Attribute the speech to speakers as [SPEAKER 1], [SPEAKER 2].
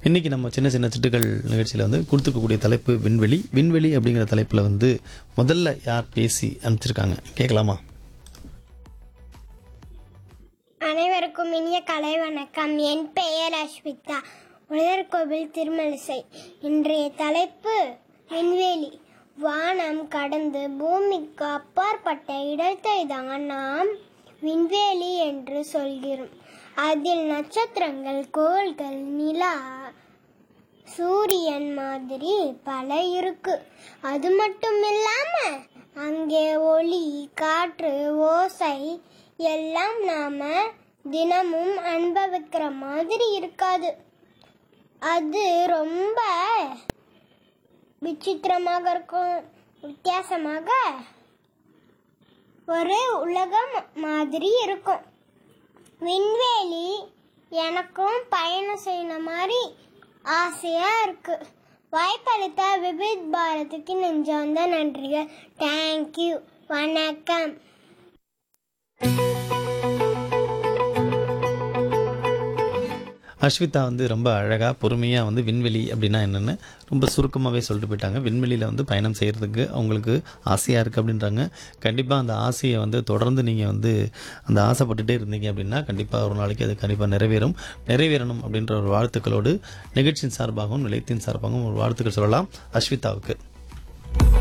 [SPEAKER 1] இன்றைக்கி நம்ம சின்ன சின்ன சிட்டுகள் நிகழ்ச்சியில் வந்து கொடுத்துருக்கக்கூடிய தலைப்பு விண்வெளி விண்வெளி அப்படிங்கிற தலைப்பில் வந்து முதல்ல யார் பேசி அனுப்பிச்சிருக்காங்க கேட்கலாமா
[SPEAKER 2] அனைவருக்கும் இனிய கலை வணக்கம் என் பெயர் அஸ்மிதா உலகோவில் திருமலிசை இன்றைய தலைப்பு விண்வெளி வானம் கடந்து பூமிக்கு அப்பாற்பட்ட இடத்தை தான் நாம் விண்வெளி என்று சொல்கிறோம் அதில் நட்சத்திரங்கள் கோள்கள் நிலா சூரியன் மாதிரி பல இருக்கு அது மட்டும் இல்லாம அங்கே ஒளி காற்று ஓசை எல்லாம் நாம தினமும் அனுபவிக்கிற மாதிரி இருக்காது அது ரொம்ப விசித்திரமாக இருக்கும் வித்தியாசமாக ஒரு உலகம் மாதிரி இருக்கும் விண்வெளி எனக்கும் பயணம் செய்யணும் மாதிரி ஆசையா இருக்கு வாய்ப்பளித்த விபித் பாரதிக்கு நெஞ்சார்ந்த நன்றிகள் தேங்க்யூ வணக்கம்
[SPEAKER 1] அஸ்விதா வந்து ரொம்ப அழகாக பொறுமையாக வந்து விண்வெளி அப்படின்னா என்னென்னு ரொம்ப சுருக்கமாகவே சொல்லிட்டு போயிட்டாங்க விண்வெளியில் வந்து பயணம் செய்கிறதுக்கு அவங்களுக்கு ஆசையாக இருக்குது அப்படின்றாங்க கண்டிப்பாக அந்த ஆசையை வந்து தொடர்ந்து நீங்கள் வந்து அந்த ஆசைப்பட்டுட்டே இருந்தீங்க அப்படின்னா கண்டிப்பாக ஒரு நாளைக்கு அது கண்டிப்பாக நிறைவேறும் நிறைவேறணும் அப்படின்ற ஒரு வாழ்த்துக்களோடு நிகழ்ச்சியின் சார்பாகவும் நிலையத்தின் சார்பாகவும் ஒரு வாழ்த்துக்கள் சொல்லலாம் அஸ்விதாவுக்கு